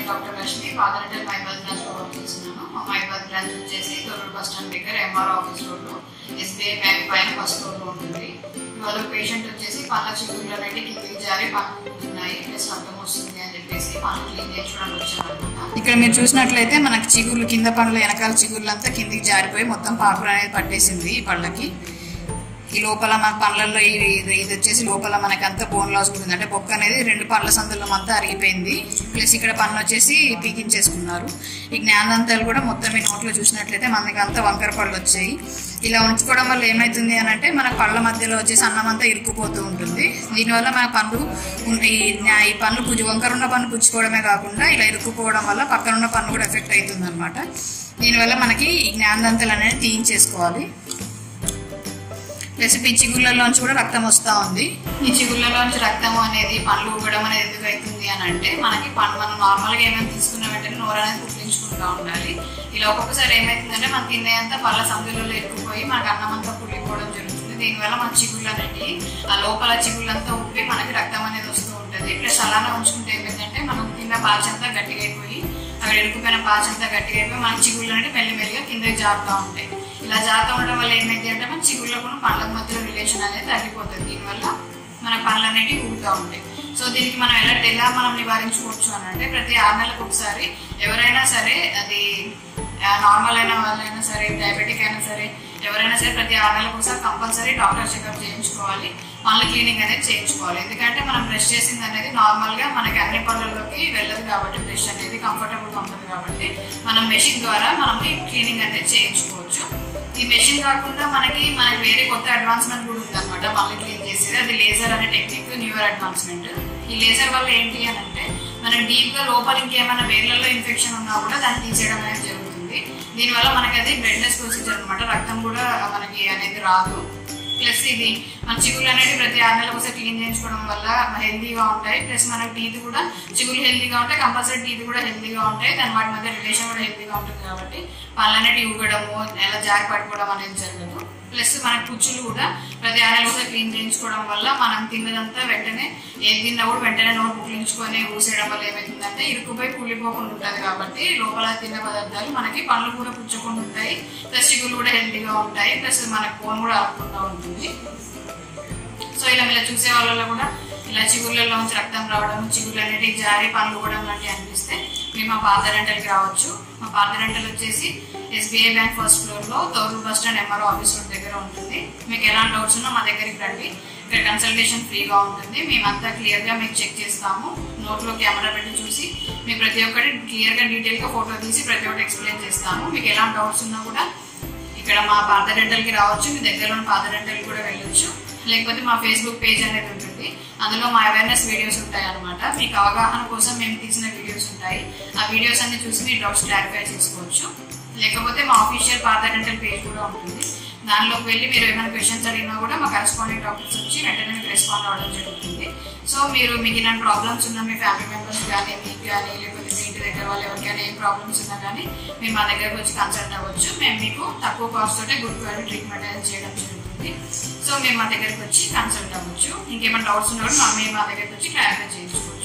doctor Lakshmi Padareddy Maibad branch లో work చేస్తున్నాను మా మైబాద్ బ్రాంచ్ వచ్చేసి తొర్రూరు బస్ స్టాండ్ దగ్గర ఎంఆర్ ఆఫీస్ రోడ్ లో ఎస్బీఐ బ్యాంక్ పైన ఫస్ట్ ఫ్లోర్ లో ఉంటుంది ఇవాళ పేషెంట్ వచ్చేసి పళ్ళ చిక్కులు అనేది కిందికి జారి పనులు ఉన్నాయి ప్లస్ రక్తం వస్తుంది అని చెప్పేసి పనులు క్లీన్ చేయించడానికి వచ్చాను ఇక్కడ మీరు చూసినట్లయితే మనకి చిగుర్లు కింద పండ్ల వెనకాల చిగుర్లు అంతా కిందికి జారిపోయి మొత్తం పాకులు అనేది పట్టేసింది ఈ పళ్ళకి ఈ లోపల మన పండ్లలో ఇది ఇది ఇది వచ్చేసి లోపల మనకి అంతా బోన్ లాస్ ఉంటుంది అంటే బొక్క అనేది రెండు పండ్ల సందులో అంతా అరిగిపోయింది ప్లస్ ఇక్కడ పన్ను వచ్చేసి పీకించేసుకున్నారు ఈ జ్ఞానంతాలు కూడా మొత్తం ఈ నోట్లో చూసినట్లయితే మనకి అంతా వంకర పళ్ళు వచ్చాయి ఇలా ఉంచుకోవడం వల్ల ఏమవుతుంది అని అంటే మన పళ్ళ మధ్యలో వచ్చేసి అన్నం అంతా ఇరుక్కుపోతూ ఉంటుంది దీనివల్ల మన పండ్లు ఉన్- ఈ జ్ఞా- ఈ పన్ను పుచ్చు వంకర ఉన్న పన్ను పుచ్చుకోవడమే కాకుండా ఇలా ఇరుక్కుపోవడం వల్ల పక్కన ఉన్న పన్ను కూడా ఎఫెక్ట్ అవుతుంది అనమాట దీనివల్ల మనకి ఈ జ్ఞానదంతలు అనేది తీయించేసుకోవాలి ప్లస్ ఈ చిగుళ్ళలోంచి కూడా రక్తం వస్తూ ఉంది ఈ చిగుళ్ళలోంచి రక్తం అనేది పండ్లు ఊగడం అనేది ఎందుకు అవుతుంది అని అంటే మనకి పండు మనం నార్మల్గా ఏమైనా తీసుకున్న వెంటనే నోరు అనేది కుట్టించుకుంటూ ఉండాలి ఇలా ఒక్కొక్కసారి ఏమవుతుందంటే మన తినేంతా పళ్ళ సందులలో ఎక్కుపోయి మనకి అన్నం అంతా కుళ్ళిపోవడం జరుగుతుంది దీనివల్ల మన చిగుళ్ళు అనేవి ఆ లోపల చిగుళ్ళంతా ఉప్పి మనకి రక్తం అనేది వస్తూ ఉంటుంది ప్లస్ అలానే ఉంచుకుంటే ఏమైందంటే మనం తిన్న పాచంతా గట్టిగా అయిపోయి అక్కడ ఎడుకుపోయిన పాచంతా గట్టిగా అయిపోయి మన చిగుళ్ళు అనేది మెల్లిమెల్లిగా కిందకి జారుతూ ఉంటాయి ఇలా జాగ్రత్త ఉండడం వల్ల ఏమైంది అంటే మన చిగుళ్ళకు పండ్ల మధ్యలో రిలేషన్ అనేది తగ్గిపోతుంది దీనివల్ల మన పనులు అనేవి ఊగుతూ ఉంటాయి సో దీనికి మనం ఎలా ఎలా మనం నివారించుకోవచ్చు అని అంటే ప్రతి ఆరు నెలలకు ఒకసారి ఎవరైనా సరే అది నార్మల్ అయిన వాళ్ళైనా సరే డయాబెటిక్ అయినా సరే ఎవరైనా సరే ప్రతి ఆరు నెలలకు ఒకసారి కంపల్సరీ డాక్టర్ చెకప్ చేయించుకోవాలి పళ్ళ క్లీనింగ్ అనేది చేయించుకోవాలి ఎందుకంటే మనం బ్రష్ చేసింది అనేది నార్మల్ గా మనకి అన్ని పళ్ళలోకి వెళ్ళదు కాబట్టి బ్రష్ అనేది కంఫర్టబుల్ ఉంటుంది కాబట్టి మనం మెషిన్ ద్వారా మనం ఈ క్లీనింగ్ అనేది చేయించుకోవచ్చు ఈ మెషిన్ కాకుండా మనకి మనకి వేరే కొత్త అడ్వాన్స్మెంట్ కూడా ఉంది అనమాట మళ్ళీ క్లీన్ చేసేది అది లేజర్ అనే టెక్నిక్ న్యూయర్ అడ్వాన్స్మెంట్ ఈ లేజర్ వల్ల ఏంటి అని అంటే మనం డీప్ గా లోపల ఇంకేమైనా వేర్లలో ఇన్ఫెక్షన్ ఉన్నా కూడా దాన్ని తీసేయడం అనేది జరుగుతుంది దీనివల్ల మనకి అది బ్రెడ్లెస్ ప్రొసీజర్ అనమాట రక్తం కూడా మనకి అనేది రాదు ప్లస్ ఇది మన చిగుళ్ళు అనేది ప్రతి ఆరు నెలలకు ఒకసారి క్లీన్ చేయించుకోవడం వల్ల హెల్దీగా ఉంటాయి ప్లస్ మన టీత్ కూడా చిగుళ్ళు హెల్దీగా ఉంటాయి కంపల్సరీ టీత్ కూడా హెల్దీగా ఉంటాయి దాని వాటి మధ్య రిలేషన్ కూడా హెల్దీగా ఉంటుంది కాబట్టి పళ్ళు అనేవి ఊగడము ఎలా జారి పడిపోవడం అనేది జరగదు ప్లస్ మన కుచ్చులు కూడా ప్రతి ఆరు నెలలకు ఒకసారి క్లీన్ చేయించుకోవడం వల్ల మనం తిన్నదంతా వెంటనే ఏది తిన్నా కూడా వెంటనే నోరు పుట్లించుకొని ఊసేయడం వల్ల ఏమవుతుందంటే ఇరుక్కుపోయి కుళ్ళిపోకుండా ఉంటుంది కాబట్టి లోపల తిన్న పదార్థాలు మనకి పళ్ళు కూడా పుచ్చకుండా ఉంటాయి ప్లస్ చిగులు కూడా హెల్తీగా ఉంటాయి ప్లస్ మనకి ఫోన్ కూడా ఆడకుండా ఉంటుంది సో ఇలా ఇలా చూసే వాళ్ళలో కూడా ఇలా చిగుళ్ళలో నుంచి రక్తం రావడం చిగుళ్ళు అనేటివి జారి పనులు కూడా లాంటివి అనిపిస్తే మేము మా పాత రెంటల్కి రావచ్చు మా పాత రెంటల్ వచ్చేసి ఎస్బీఐ బ్యాంక్ ఫస్ట్ ఫ్లోర్ లో Thorrur bus stand MRO office road దగ్గర ఉంటుంది మీకు ఎలాంటి డౌట్స్ ఉన్నా మా దగ్గరికి రండి ఇక్కడ కన్సల్టేషన్ ఫ్రీగా ఉంటుంది మేమంతా క్లియర్ గా మీకు చెక్ చేస్తాము నోట్ లో కెమెరా పెట్టి చూసి మీకు ప్రతి ఒక్కటి క్లియర్ గా డీటెయిల్ గా ఫోటో తీసి ప్రతి ఒక్కటి ఎక్స్ప్లెయిన్ చేస్తాము మీకు ఎలాంటి డౌట్స్ ఉన్నా కూడా ఇక్కడ మా పాత రెంటల్ కి రావచ్చు మీ దగ్గరలో ఉన్న పాత రెంటల్ కూడా వెళ్ళొచ్చు లేకపోతే మా ఫేస్బుక్ పేజ్ అనేది ఉంటుంది అందులో మా అవేర్నెస్ వీడియోస్ ఉంటాయి అనమాట మీకు అవగాహన కోసం మేము తీసిన వీడియోస్ ఉంటాయి ఆ వీడియోస్ అన్ని చూసి మీ డౌట్స్ క్లారిఫై చేసుకోవచ్చు లేకపోతే మా ఆఫీషియల్ పాత రెంటల్ పేజ్ కూడా ఉంటుంది దానిలోకి వెళ్ళి మీరు ఏమైనా క్వశ్చన్స్ అడిగినా కూడా మా కరెస్పాండింగ్ డాక్టర్స్ వచ్చి వెంటనే మీకు రెస్పాండ్ అవ్వడం జరుగుతుంది సో మీరు మీకు ఇలాంటి ప్రాబ్లమ్స్ ఉన్నా మీ ఫ్యామిలీ మెంబర్స్ కానీ మీకు కానీ లేకపోతే మీ ఇంటి దగ్గర వాళ్ళు ఎవరికైనా ఏం ప్రాబ్లమ్స్ ఉన్నా కానీ మీరు మా దగ్గరకు వచ్చి కన్సల్ట్ అవ్వచ్చు మేము మీకు తక్కువ కాస్ట్ తోటే గుడ్ క్వాలిటీ ట్రీట్మెంట్ అనేది చేయడం జరుగుతుంది సో మేము మా దగ్గరకు వచ్చి కన్సల్ట్ అవ్వచ్చు ఇంకేమైనా డౌట్స్ ఉన్నా కూడా మా- మేము మా దగ్గరకు వచ్చి క్లారిఫై చేయించుకోవచ్చు